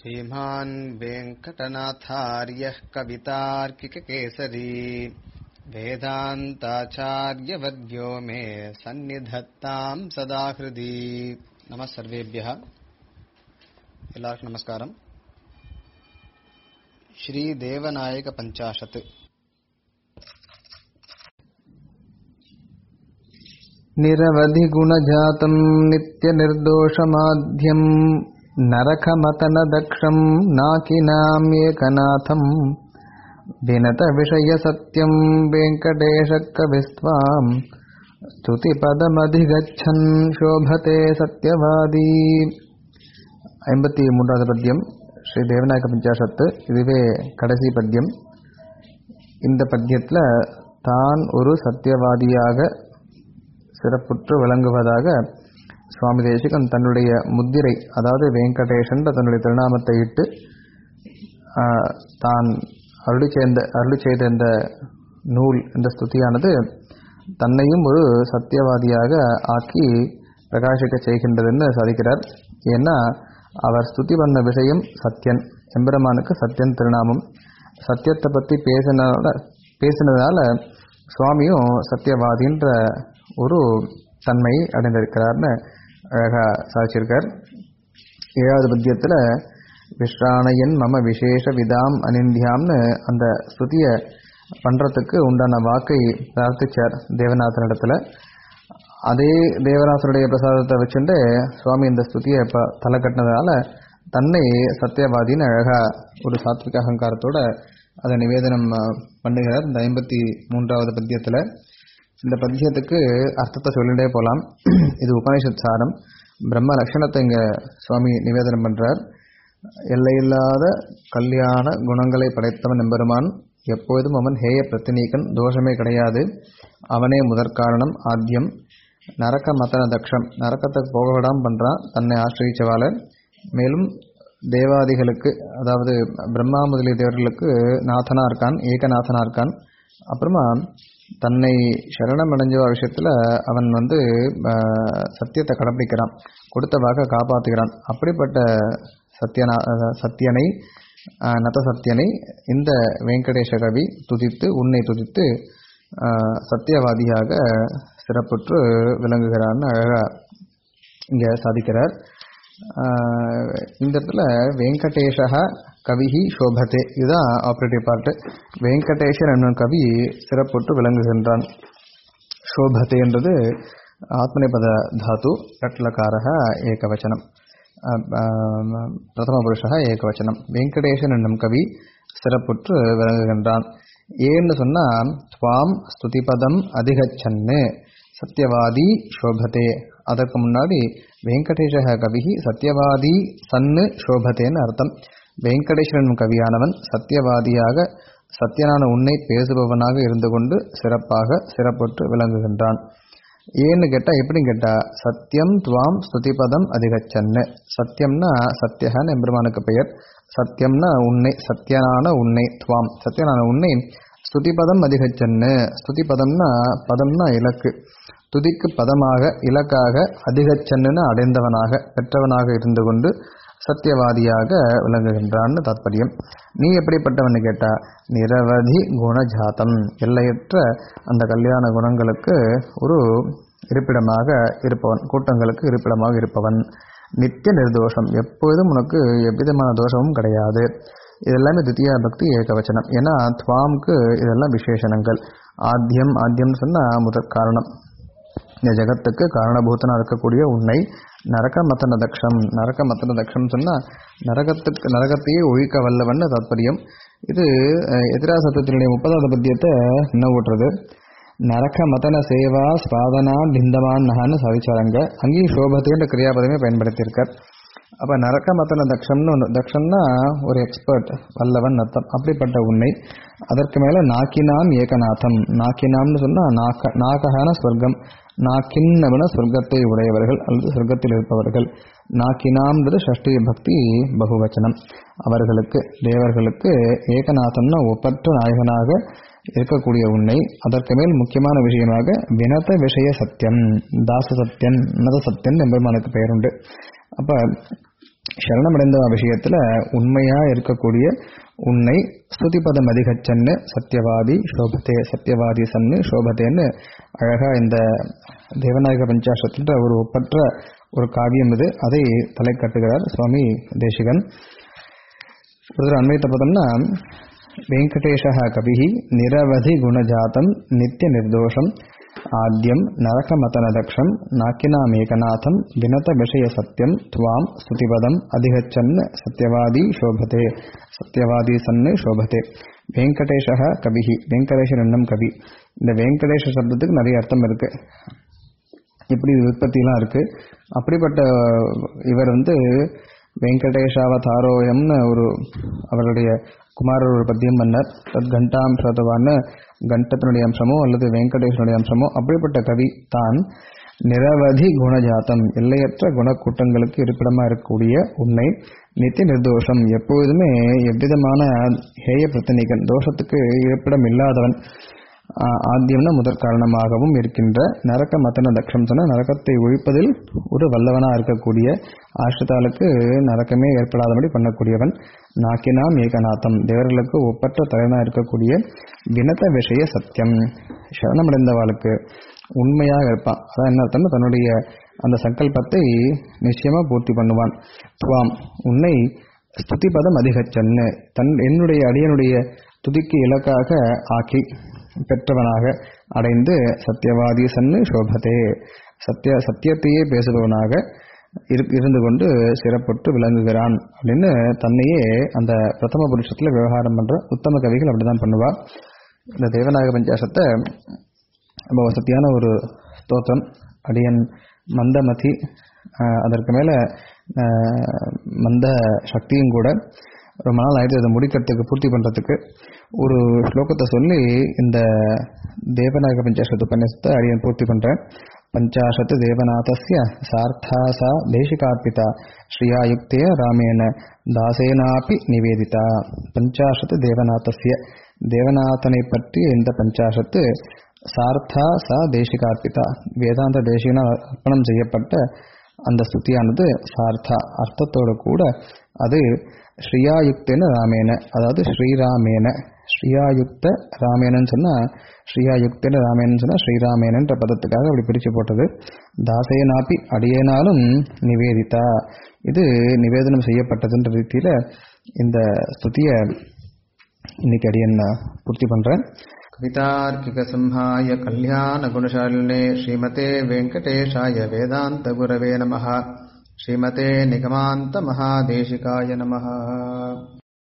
श्रीमान् वेङ्कटनाथार्यः कवितार्किककेसरी वेदान्ताचार्यवर्यो मे सन्निधत्ताम् सदा हृदि नमः सर्वेभ्यः எல்லாருக்கும் நமஸ்காரம் ஸ்ரீ தேவநாயக பஞ்சாஷத் निरवधिगुणजातम् नित्यनिर्दोषमाध्यम् नरकमतनदक्षम् नाकिनाम्येकनाथम् विनतविषयसत्यम् वेङ्कटेशकविस्त्वाम् स्तुतिपदमधिगच्छन् शोभते सत्यवादी ஐம்பத்தி மூன்றாவது பத்தியம் ஸ்ரீ தேவநாயக பஞ்சாசத்து இதுவே கடைசி பத்தியம் இந்த பத்தியத்தில் தான் ஒரு சத்தியவாதியாக சிறப்புற்று விளங்குவதாக சுவாமி தேசிகன் தன்னுடைய முத்திரை அதாவது வெங்கடேஷன் தன்னுடைய திருநாமத்தை இட்டு தான் அருளி சேர்ந்த அருளி செய்த இந்த நூல் இந்த ஸ்துதியானது தன்னையும் ஒரு சத்தியவாதியாக ஆக்கி பிரகாசிக்க செய்கின்றதுன்னு சாதிக்கிறார் ஏன்னா அவர் ஸ்துதி பண்ண விஷயம் சத்யன் எம்பெருமானுக்கு சத்யன் திருநாமம் சத்தியத்தை பற்றி பேசினால பேசினதால சுவாமியும் சத்தியவாதின்ற ஒரு தன்மை அடைந்திருக்கிறார்னு அழகா சாதிச்சிருக்கார் ஏழாவது பத்தியத்தில் விஸ்ராணையன் மம விசேஷ விதாம் அனிந்தியாம்னு அந்த ஸ்துதியை பண்ணுறதுக்கு உண்டான வாக்கை பிரார்த்திச்சார் தேவநாதனிடத்துல அதே தேவநாசனுடைய பிரசாதத்தை வச்சுட்டு சுவாமி இந்த ஸ்துதியை இப்போ தலை கட்டினதால தன்னை சத்தியவாதின்னு அழகா ஒரு சாத்விக அகங்காரத்தோட அதை நிவேதனம் பண்ணுகிறார் இந்த ஐம்பத்தி மூன்றாவது பத்தியத்தில் இந்த பத்தியத்துக்கு அர்த்தத்தை சொல்லிட்டே போகலாம் இது உபனிஷத் சாரம் பிரம்ம லட்சணத்தை இங்கே சுவாமி நிவேதனம் பண்ணுறார் எல்லையில்லாத கல்யாண குணங்களை படைத்தவன் எம்பெருமான் எப்போதும் அவன் ஹேய பிரத்தினீகன் தோஷமே கிடையாது அவனே முதற்காரணம் ஆத்தியம் நரக்க மத்தன தக்ஷம் நரக்கத்துக்கு போக விடாமல் பண்ணுறான் தன்னை ஆசிரியச்சவால மேலும் தேவாதிகளுக்கு அதாவது பிரம்மா முதலிய தேவர்களுக்கு நாதனாக இருக்கான் ஏகநாதனாக இருக்கான் அப்புறமா தன்னை சரணம் அடைஞ்ச விஷயத்தில் அவன் வந்து சத்தியத்தை கடைப்பிடிக்கிறான் கொடுத்த வாக்க காப்பாற்றுகிறான் அப்படிப்பட்ட சத்தியனா சத்தியனை நத சத்தியனை இந்த வெங்கடேஷ கவி துதித்து உன்னை துதித்து சத்தியவாதியாக சிறப்புற்று விளங்குகிறான்னு அழகா இங்கே சாதிக்கிறார் இந்த இடத்துல வெங்கடேஷா கவிஹி சோபத்தே இதுதான் ஆப்ரேட்டிவ் பார்ட்டு வெங்கடேஷன் என்னும் கவி சிறப்புற்று விளங்குகின்றான் சோபத்தே என்றது ஆத்மனிபத தாத்து லட்லகாரக ஏகவச்சனம் பிரதம புருஷா ஏகவச்சனம் வெங்கடேஷன் என்னும் கவி சிறப்புற்று விளங்குகின்றான் ஏன்னு சொன்னால் துவாம் ஸ்துதிபதம் அதிகச்சன்னு சத்தியவாதி சோபத்தே அதற்கு முன்னாடி வெங்கடேஷ கவி சத்தியவாதி சன்னு சோபத்தேன்னு அர்த்தம் வெங்கடேஸ்வரன் கவியானவன் சத்தியவாதியாக சத்தியனான உன்னை பேசுபவனாக இருந்து கொண்டு சிறப்பாக சிறப்புற்று விளங்குகின்றான் ஏன்னு கேட்டால் எப்படின்னு கேட்டால் சத்தியம் துவாம் ஸ்துதிபதம் அதிகச்சன்னு சத்தியம்னா சத்தியகான்னு எம்பெருமானுக்கு பெயர் சத்தியம்னா உன்னை சத்தியனான உன்னை துவாம் சத்தியனான உன்னை ஸ்துதிபதம் அதிகச்சன்னு ஸ்துதிபதம்னா பதம்னா இலக்கு துதிக்கு பதமாக இலக்காக அதிகச்சன்னு அடைந்தவனாக பெற்றவனாக இருந்து கொண்டு சத்தியவாதியாக விளங்குகின்றான்னு தாத்பரியம் நீ எப்படிப்பட்டவன்னு கேட்டா நிரவதி குணஜாத்தம் எல்லையற்ற அந்த கல்யாண குணங்களுக்கு ஒரு இருப்பிடமாக இருப்பவன் கூட்டங்களுக்கு இருப்பிடமாக இருப்பவன் நித்திய நிர்தோஷம் எப்பொழுதும் உனக்கு எவ்விதமான தோஷமும் கிடையாது இதெல்லாமே தித்தியா பக்தி ஏகவச்சனம் ஏன்னா துவாம்க்கு இதெல்லாம் விசேஷணங்கள் ஆத்தியம் ஆத்தியம்னு சொன்னால் முதற் காரணம் இந்த ஜெகத்துக்கு காரணபூத்தனாக இருக்கக்கூடிய உன்னை நரக மத்தன தக்ஷம் நரக மத்தன தக்ஷம் சொன்னால் நரகத்துக்கு நரகத்தையே ஒழிக்க வல்லவன்னு தாத்பரியம் இது எதிரா சத்தத்தினுடைய முப்பதாவது பத்தியத்தை என்ன ஓட்டுறது நரக மதன சேவா ஸ்பாதனா பிந்தவான் நகான்னு சாதிச்சாரங்க அங்கேயும் சோபத்தைன்ற கிரியாபதமே பயன்படுத்தியிருக்கார் அப்போ நரக்க மத்தன தக்ஷம்னு ஒன்று தக்ஷம்னா ஒரு எக்ஸ்பர்ட் வல்லவன் அர்த்தம் அப்படிப்பட்ட உன்னை அதற்கு மேலே நாக்கினாம் ஏகநாதம் நாக்கினாம்னு சொன்னால் நாக்க நாககான ஸ்வர்க்கம் நாக்கின்னவன சொர்க்கத்தை உடையவர்கள் அல்லது சொர்க்கத்தில் இருப்பவர்கள் நாக்கினாம்ன்றது ஷஷ்டி பக்தி பகுவச்சனம் அவர்களுக்கு தேவர்களுக்கு ஏகநாதம்னா ஒப்பற்ற நாயகனாக இருக்கக்கூடிய உன்னை அதற்கு மேல் முக்கியமான விஷயமாக வினத விஷய சத்தியம் தாச சத்தியன் நத சத்தியன் எம்பெருமானுக்கு பெயருண்டு அப்ப சரணமடைந்த விஷயத்துல உண்மையா இருக்கக்கூடிய உன்னை ஸ்துதிபதம் அதிகச்சன்னு சத்தியவாதி சோபத்தே சத்தியவாதி சன்னு சோபத்தேன்னு அழகா இந்த தேவநாயக பஞ்சாசத்துல ஒரு ஒப்பற்ற ஒரு காவியம் இது அதை தலை கட்டுகிறார் சுவாமி தேசிகன் ஒரு அன்வைத்த பதம்னா வெங்கடேஷ கவி நிரவதி குணஜாத்தம் நித்திய நிர்தோஷம் ஆத்யம் நரகமதனதக்ஷம் நாக்கினாமேகநாதம் வினத விஷய சத்தியம் துவாம் ஸ்துதிபதம் அதிகச்சன் சத்யவாதி சோபதே சத்யவாதி சன்னு சோபதே வெங்கடேஷ கவிஹி வெங்கடேஷன் என்னும் கவி இந்த வெங்கடேஷ சப்தத்துக்கு நிறைய அர்த்தம் இருக்கு இப்படி உற்பத்திலாம் இருக்கு அப்படிப்பட்ட இவர் வந்து வெங்கடேஷாவதாரோயம்னு ஒரு அவருடைய குமாரர் ஒரு பத்தியம் பண்ணார் தத் கண்டாம் பிரதவான்னு கண்டத்தினுடைய அம்சமோ அல்லது வெங்கடேஷனுடைய அம்சமோ அப்படிப்பட்ட கவி தான் நிரவதி குணஜாத்தம் எல்லையற்ற குணக்கூட்டங்களுக்கு இருப்பிடமா இருக்கக்கூடிய உன்னை நித்திய நிர்தோஷம் எப்பொழுதுமே எவ்விதமான ஹேய பிரத்தனிகன் தோஷத்துக்கு இருப்பிடம் இல்லாதவன் ஆத்தியம்னா முதற் காரணமாகவும் இருக்கின்ற நரக்க மத்தன தக்ஷம் சொன்ன நரக்கத்தை ஒழிப்பதில் ஒரு வல்லவனா இருக்கக்கூடிய ஆஷ்டத்தாளுக்கு நரக்கமே ஏற்படாதபடி பண்ணக்கூடியவன் நாக்கினாம் ஏகநாதம் தேவர்களுக்கு ஒப்பற்ற தலைவனா இருக்கக்கூடிய வினத விஷய சத்தியம் சரணமடைந்தவாளுக்கு உண்மையாக இருப்பான் அதான் என்ன அர்த்தம்னா தன்னுடைய அந்த சங்கல்பத்தை நிச்சயமா பூர்த்தி பண்ணுவான் துவாம் உன்னை ஸ்துதிபதம் அதிகச்சன்னு தன் என்னுடைய அடியனுடைய துதிக்கு இலக்காக ஆக்கி பெற்றவனாக அடைந்து சத்தியவாதி சன்னு சோபதே சத்திய சத்தியத்தையே பேசுபவனாக இருந்து கொண்டு சிறப்புற்று விளங்குகிறான் அப்படின்னு தன்னையே அந்த பிரதம புருஷத்துல விவகாரம் பண்ற உத்தம கவிகள் அப்படிதான் பண்ணுவா இந்த தேவநாயக பஞ்சாசத்தை ரொம்ப வசதியான ஒரு ஸ்தோத்திரம் அடியன் மந்தமதி அதற்கு மேல மந்த சக்தியும் கூட ரொம்ப நாள் ஆயிடுச்சு அதை முடிக்கிறதுக்கு பூர்த்தி பண்றதுக்கு ஒரு ஸ்லோகத்தை சொல்லி இந்த தேவநாயக பஞ்சாசத் உபன்யாசத்தை அடியன் பூர்த்தி பண்றேன் பஞ்சாசத் தேவநாதஸ்ய சார்த்தாசா தேசிகார்பிதா ஸ்ரீயாயுக்தே ராமேன தாசேனாப்பி நிவேதிதா பஞ்சாசத் தேவநாதஸ்ய தேவநாதனை பற்றிய இந்த பஞ்சாசத்து சார்த்தா சா தேசிகார்பிதா வேதாந்த தேசிகன அர்ப்பணம் செய்யப்பட்ட அந்த ஸ்துதியானது சார்த்தா அர்த்தத்தோடு கூட அது ஸ்ரீயாயுக்தேன ராமேன அதாவது ஸ்ரீராமேன ஸ்ரீயாயுக்த ராமேனன்னு சொன்னா ஸ்ரீயாயுக்தேன ராமேனன்னு சொன்னா ஸ்ரீராமேனன்ற பதத்துக்காக அப்படி பிரிச்சு போட்டது தாசேனாப்பி அடியேனாலும் நிவேதிதா இது நிவேதனம் செய்யப்பட்டதுன்ற ரீதியில இந்த ஸ்துதிய இன்னைக்கு அடியன் பூர்த்தி பண்றேன் कवितार्किकसंहाय कल्याणगुणशालिने श्रीमते वेङ्कटेशाय वेदान्तगुरवे नमः श्रीमते निगमान्तमहादेशिकाय नमः